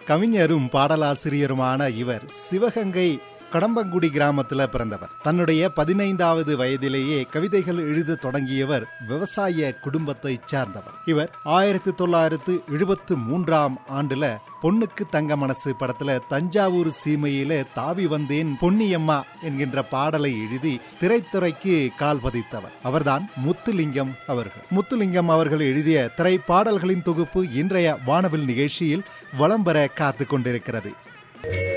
கவிஞரும் பாடலாசிரியருமான இவர் சிவகங்கை கடம்பங்குடி கிராமத்துல பிறந்தவர் தன்னுடைய பதினைந்தாவது வயதிலேயே கவிதைகள் எழுத தொடங்கியவர் விவசாய குடும்பத்தை சார்ந்தவர் இவர் ஆயிரத்தி தொள்ளாயிரத்து எழுபத்து மூன்றாம் ஆண்டுல பொண்ணுக்கு தங்க மனசு படத்துல தஞ்சாவூர் சீமையில தாவி வந்தேன் பொன்னியம்மா என்கின்ற பாடலை எழுதி திரைத்துறைக்கு கால் பதித்தவர் அவர்தான் முத்துலிங்கம் அவர்கள் முத்துலிங்கம் அவர்கள் எழுதிய திரைப்பாடல்களின் தொகுப்பு இன்றைய வானவில் நிகழ்ச்சியில் வலம் பெற காத்துக் கொண்டிருக்கிறது